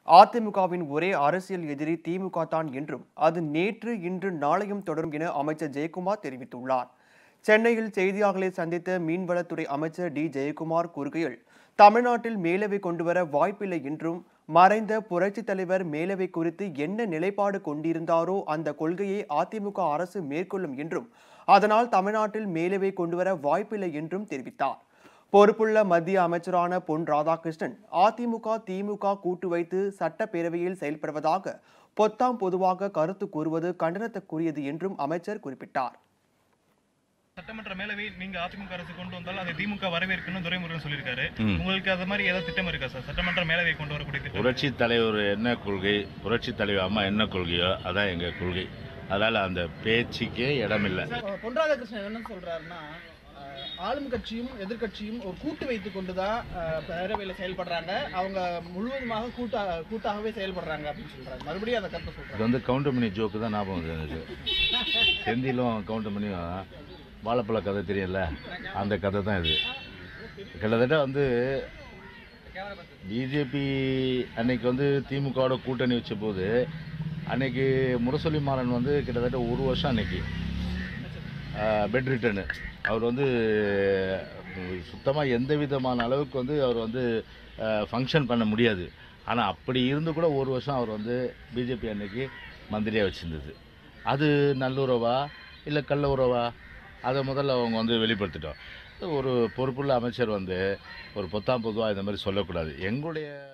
அதிமுகவின் ஒரே அரசியல் எதிரி திமுக தான் என்றும் அது நேற்று இன்று நாளையும் தொடரும் என அமைச்சர் ஜெயக்குமார் தெரிவித்துள்ளார் சென்னையில் செய்தியாளர்களை சந்தித்த மீன்வளத்துறை அமைச்சர் டி ஜெயக்குமார் கூறுகையில் தமிழ்நாட்டில் மேலவை கொண்டுவர வாய்ப்பில்லை என்றும் மறைந்த புரட்சித் தலைவர் மேலவை குறித்து என்ன நிலைப்பாடு கொண்டிருந்தாரோ அந்த கொள்கையை அதிமுக அரசு மேற்கொள்ளும் என்றும் அதனால் தமிழ்நாட்டில் மேலவை கொண்டுவர வாய்ப்பில்லை என்றும் தெரிவித்தார் பொறுப்புள்ள மத்திய அமைச்சரான பொன் ராதாகிருஷ்ணன் அதிமுக திமுக கூட்டு வைத்து சட்டப்பேரவையில் செயல்படுவதாக பொத்தாம் பொதுவாக கருத்து கூறுவது கண்டனத்துக்குரியது என்றும் அமைச்சர் குறிப்பிட்டார் சட்டமன்ற மேலவை நீங்க அதிமுக அரசு கொண்டு வந்தால் அதை திமுக வரவேற்கணும் துரைமுருகன் சொல்லியிருக்காரு ம். உங்களுக்கு அது மாதிரி ஏதாவது திட்டம் இருக்கா சார் சட்டமன்ற மேலவை கொண்டு வரக்கூடிய திட்டம் புரட்சி தலைவர் என்ன கொள்கை புரட்சி தலைவர் அம்மா என்ன கொள்கையோ அதான் எங்கள் கொள்கை அதனால் அந்த பேச்சுக்கே இடமில்லை அஹ் பொன் ராதாகிருஷ்ணன் என்ன சொல்றாருன்னா அஹ் ஆளும் கட்சியும் எதிர்க்கட்சியும் ஒரு கூட்டு வைத்து கொண்டுதான் அஹ், பேரவையில செயல்படுறாங்க அவங்க முழுவதுமாக கூட்டா கூட்டாகவே செயல்படுறாங்க அப்படின்னு சொல்றாங்க மறுபடியும் அதை கருத்தை இது சொல்றாங்க வந்து கவுண்டமணி ஜோக்கு தான் ஞாபகம் வருது எனக்கு செந்திலும் கவுண்டமணியும் வாழைப்பழ கதை தெரியல அந்த கதை தான் இது கிட்டத்தட்ட வந்து பிஜேபி அன்னைக்கு வந்து திமுகவோட கூட்டணி வச்ச போது அன்னைக்கு முரசொலி மாறன் வந்து கிட்டத்தட்ட ஒரு வருஷம் அன்னைக்கு பெட் ரிட்டர்னு அவர் வந்து சுத்தமாக எந்த விதமான அளவுக்கு வந்து அவர் வந்து ஃபங்க்ஷன் பண்ண முடியாது ஆனால் அப்படி இருந்து கூட ஒரு வருஷம் அவர் வந்து பிஜேபி அன்னைக்கு மந்திரியாக வச்சுருந்தது அது நல்லுறவா இல்லை கள்ள உறவா அதை முதல்ல அவங்க வந்து வெளிப்படுத்திட்டோம் ஒரு பொறுப்புள்ள அமைச்சர் வந்து ஒரு பொத்தாம் பொதுவாக இந்த மாதிரி சொல்லக்கூடாது எங்களுடைய